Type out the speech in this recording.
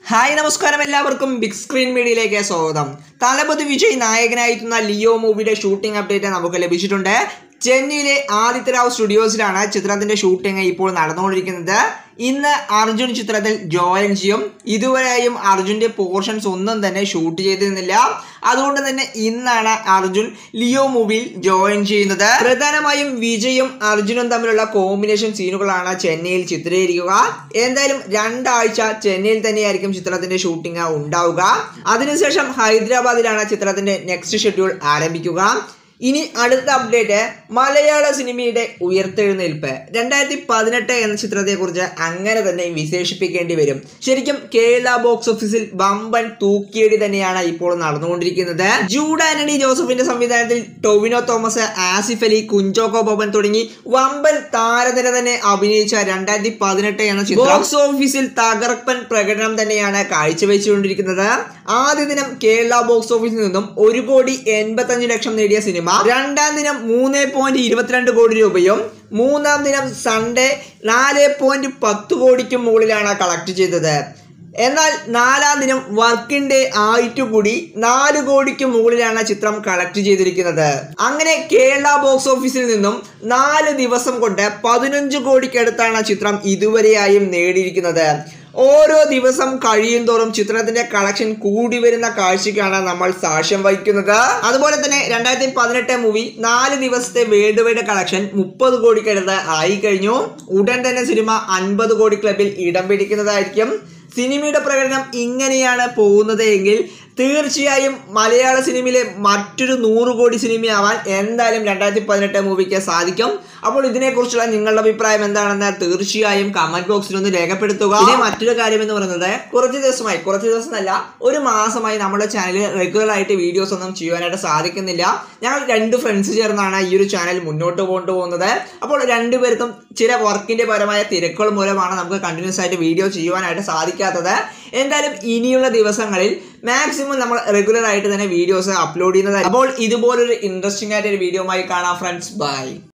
hi നമസ്കാരം എല്ലാവർക്കും big screen മീഡിയയിലേക്ക് സ്വാഗതം തലപതി വിജയ് നായകനായിരുന്ന ലിയോ മൂവിയുടെ ഷൂട്ടിംഗ് അപ്ഡേറ്റ് നമുക്ക് ലഭിച്ചിട്ടുണ്ട് ചെന്നൈയിലെ ആദിത്യറാവ് സ്റ്റുഡിയോസിലാണ് ചിത്രത്തിന്റെ ഷൂട്ടിംഗ് ഇപ്പോൾ നടന്നുകൊണ്ടിരിക്കുന്നത് ഇന്ന് അർജുൻ ചിത്രത്തിൽ ജോയിൻ ചെയ്യും ഇതുവരെയും അർജുന്റെ പോർഷൻസ് ഒന്നും തന്നെ ഷൂട്ട് ചെയ്തിരുന്നില്ല അതുകൊണ്ട് തന്നെ ഇന്നാണ് അർജുൻ ലിയോ മൂവിയിൽ ജോയിൻ ചെയ്യുന്നത് പ്രധാനമായും വിജയും അർജുനും തമ്മിലുള്ള കോമ്പിനേഷൻ സീനുകളാണ് ചെന്നൈയിൽ ചിത്രീകരിക്കുക എന്തായാലും രണ്ടാഴ്ച ചെന്നൈയിൽ തന്നെയായിരിക്കും ചിത്രത്തിന്റെ ഷൂട്ടിംഗ് ഉണ്ടാവുക അതിനുശേഷം ഹൈദരാബാദിലാണ് ചിത്രത്തിന്റെ നെക്സ്റ്റ് ഷെഡ്യൂൾ ആരംഭിക്കുക ഇനി അടുത്ത അപ്ഡേറ്റ് മലയാള സിനിമയുടെ ഉയർത്തെഴുന്നേൽപ്പ് രണ്ടായിരത്തി പതിനെട്ട് എന്ന ചിത്രത്തെക്കുറിച്ച് അങ്ങനെ തന്നെ വിശേഷിപ്പിക്കേണ്ടി വരും ശരിക്കും കേരള ബോക്സ് ഓഫീസിൽ വമ്പൻ തൂക്കിയടി തന്നെയാണ് ഇപ്പോൾ നടന്നുകൊണ്ടിരിക്കുന്നത് ജൂഡ് ആന്റണി ജോസഫിന്റെ സംവിധാനത്തിൽ ടൊവിനോ തോമസ് ആസിഫ് അലി കുഞ്ചോക്കോ ബോബൻ തുടങ്ങി വമ്പൻ താരനിര തന്നെ അഭിനയിച്ച രണ്ടായിരത്തി പതിനെട്ട് എന്ന ചിത്രം ബോക്സ് ഓഫീസിൽ തകർപ്പൻ പ്രകടനം തന്നെയാണ് കാഴ്ചവെച്ചുകൊണ്ടിരിക്കുന്നത് ആദ്യ ദിനം കേരള ബോക്സ് ഓഫീസിൽ നിന്നും ഒരു കോടി എൺപത്തഞ്ച് ലക്ഷം നേടിയ സിനിമ രണ്ടാം ദിനം മൂന്ന് പോയിന്റ് ഇരുപത്തിരണ്ട് കോടി രൂപയും മൂന്നാം ദിനം സൺഡേ നാല് പോയിന്റ് പത്ത് കോടിക്കും മുകളിലാണ് കളക്ട് ചെയ്തത് എന്നാൽ നാലാം ദിനം വർക്കിംഗ് ഡേ ആയിട്ടുകൂടി നാല് കോടിക്ക് മുകളിലാണ് ചിത്രം കളക്ട് ചെയ്തിരിക്കുന്നത് അങ്ങനെ കേരള ബോക്സ് ഓഫീസിൽ നിന്നും നാല് ദിവസം കൊണ്ട് പതിനഞ്ച് കോടിക്കടുത്താണ് ചിത്രം ഇതുവരെയായും നേടിയിരിക്കുന്നത് ഓരോ ദിവസം കഴിയും തോറും ചിത്രത്തിന്റെ കളക്ഷൻ കൂടി വരുന്ന കാഴ്ചയ്ക്കാണ് നമ്മൾ സാക്ഷ്യം വഹിക്കുന്നത് അതുപോലെ തന്നെ രണ്ടായിരത്തി പതിനെട്ട് മൂവി നാല് ദിവസത്തെ വേൾഡ് വൈഡ് കളക്ഷൻ മുപ്പത് കോടിക്കടുത്ത് ആയി കഴിഞ്ഞു ഉടൻ തന്നെ സിനിമ അൻപത് കോടി ക്ലബിൽ ഇടം പിടിക്കുന്നതായിരിക്കും സിനിമയുടെ പ്രകടനം ഇങ്ങനെയാണ് പോകുന്നത് എങ്കിൽ തീർച്ചയായും മലയാള സിനിമയിലെ മറ്റൊരു നൂറ് കോടി സിനിമയാവാൻ എന്തായാലും രണ്ടായിരത്തി പതിനെട്ട് മൂവിക്ക് സാധിക്കും അപ്പോൾ ഇതിനെക്കുറിച്ചുള്ള നിങ്ങളുടെ അഭിപ്രായം എന്താണെന്ന് തീർച്ചയായും കമന്റ് ബോക്സിൽ ഒന്ന് രേഖപ്പെടുത്തുക ഇനി മറ്റൊരു കാര്യം എന്ന് പറയുന്നത് കുറച്ച് ദിവസമായി കുറച്ച് ദിവസം എന്നല്ല ഒരു മാസമായി നമ്മുടെ ചാനലിൽ റെഗുലർ ആയിട്ട് വീഡിയോസ് ഒന്നും ചെയ്യാനായിട്ട് സാധിക്കുന്നില്ല ഞങ്ങൾ രണ്ട് ഫ്രണ്ട്സ് ചേർന്നാണ് ഈ ഒരു ചാനൽ മുന്നോട്ട് കൊണ്ടുപോകുന്നത് അപ്പോൾ രണ്ടുപേർക്കും ചില വർക്കിന്റെ പരമായ തിരക്കുകൾ മൂലമാണ് നമുക്ക് കണ്ടിന്യൂസ് ആയിട്ട് വീഡിയോ ചെയ്യുവാനായിട്ട് സാധിക്കാത്തത് എന്തായാലും ഇനിയുള്ള ദിവസങ്ങളിൽ മാക്സിമം നമ്മൾ റെഗുലർ ആയിട്ട് തന്നെ വീഡിയോസ് അപ്ലോഡ് ചെയ്യുന്നതായി അപ്പോൾ ഇതുപോലൊരു ഇൻട്രസ്റ്റിംഗ് ആയിട്ട് ഒരു വീഡിയോ കാണാം ഫ്രണ്ട്സ് ബൈ